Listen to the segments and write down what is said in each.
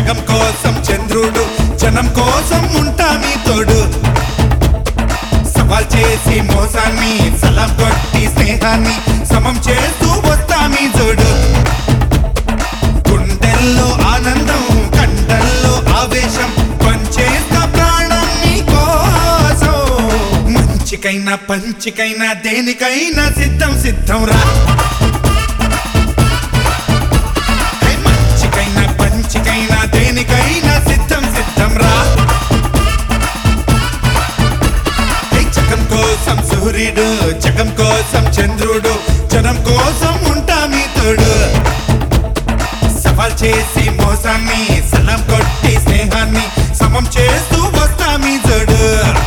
జగం కోసం చంద్రుడు జనం కోసం ఉంటా మీ తోడు సవాల్ చేసి మోసాన్ని సలాం కొట్టి స్నేహాన్ని సమం చేస్తూ వస్తా మీ జోడు గుండెల్లో ఆనందం కండల్లో ఆవేశం పంచేస్తా ప్రాణం నీ కోసం మంచికైనా పంచికైనా దేనికైనా సిద్ధం సిద్ధం రా హే, మంచికైనా పంచికైనా దేనికైనా సిద్ధం సిద్ధం రా హే, జగం కోసం సూర్యుడు జగం కోసం చంద్రుడు జనం కోసం ఉంటా మీ తోడు సవాల్ చేసి మోసాన్ని సలం కొట్టి స్నేహాన్ని సమం చేస్తూ వస్తా మీ జోడు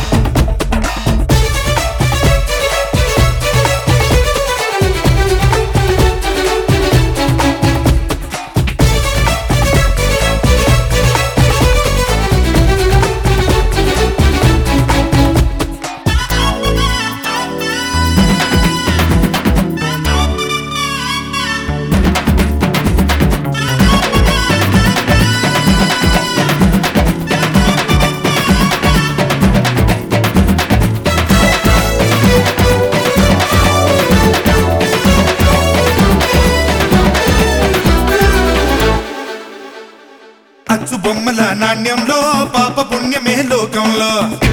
అచ్చు బొమ్మల నాణ్యంలో పాప పుణ్యమే లోకంలో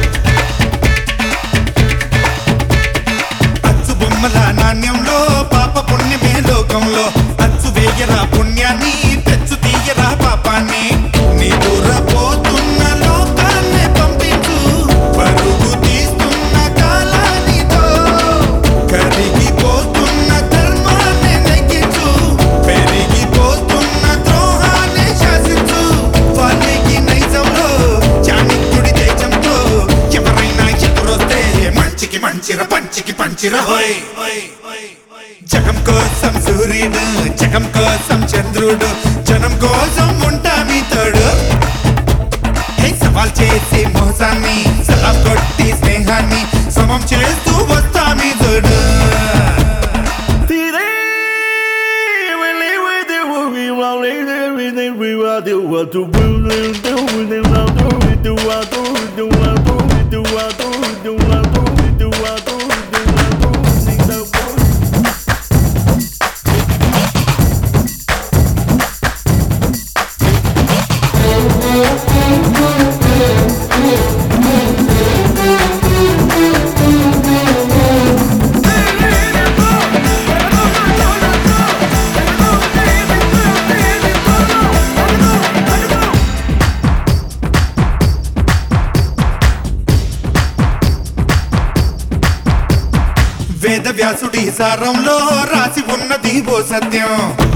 అచ్చు బొమ్మల నాణ్యంలో పాప పుణ్యమే లోకంలో అచ్చు వేయరా పుణ్యాన్ని తెచ్చు తీయరా పాపాన్ని నీ దూర పోతున్న లోకాన్ని పంపించు పరుగు తీస్తున్న కాలానితో కరిగిపోతున్న ధర్మాన్ని నెగ్గించు పెరిగిపోతున్న ద్రోహాన్ని శాసించు వాల్మీకి నైజంలో చాణిక్యుడి తేజంతో ఎవరైనా ఎదురొస్తే మంచికి మంచిర పంచికి పంచిర హోయ్ జగం కోసం సూర్యుడు జగం కోసం చంద్రుడు జనం కోసం ఉంటా మీ తోడు హే, సవాల్ చేసి మోసాన్ని సలాం కొట్టి స్నేహాన్ని సమం చేస్తూ వస్తా మీ తోడు వేద వ్యాసుడి సారంలో రాసి ఉన్నది ఓ సత్యం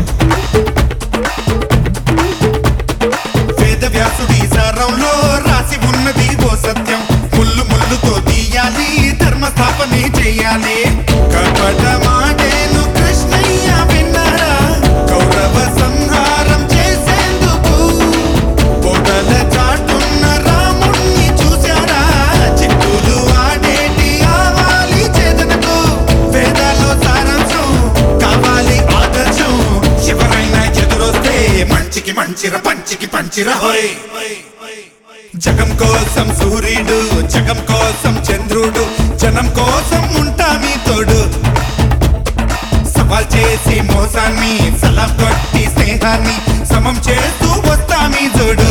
వేద వ్యాసుడి సారంలో రాసి ఉన్నది ఓ సత్యం ముల్లు ముల్లుతో తీయాలి ధర్మ స్థాపనే చేయాలి కపట మాటేను కృష్ణయ్య విన్నారా కౌరవ సంహారం చేసేందుకు పొడల చాటున్న రాముణ్ణి చూశారా చిక్కులు ఆడేటి ఆవాలి చేతనకు వేదాల్లో సారాంశం కావాలి ఆదర్శం ఎవరైనా ఎదురొస్తే మంచికి మంచిర పంచికి పంచిర హోయ్ జగం కోసం సూర్యుడు జగం కోసం చంద్రుడు జనం కోసం ఉంటా మీ తోడు సవాల్ చేసి మోసాన్ని సలాం కొట్టి స్నేహాన్ని సమం చేస్తూ వస్తా మీ జోడు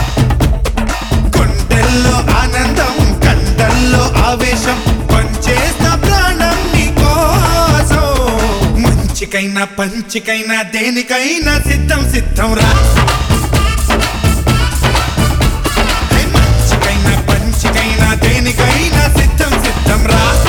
గుండెల్లో ఆనందం కండల్లో ఆవేశం పంచేస్తా ప్రాణం నీ కోసం మంచికైనా పంచికైనా దేనికైనా సిద్ధం సిద్ధం రా హే, మంచికైనా పంచికైనా దేనికైనా సిద్ధం సిద్ధం రా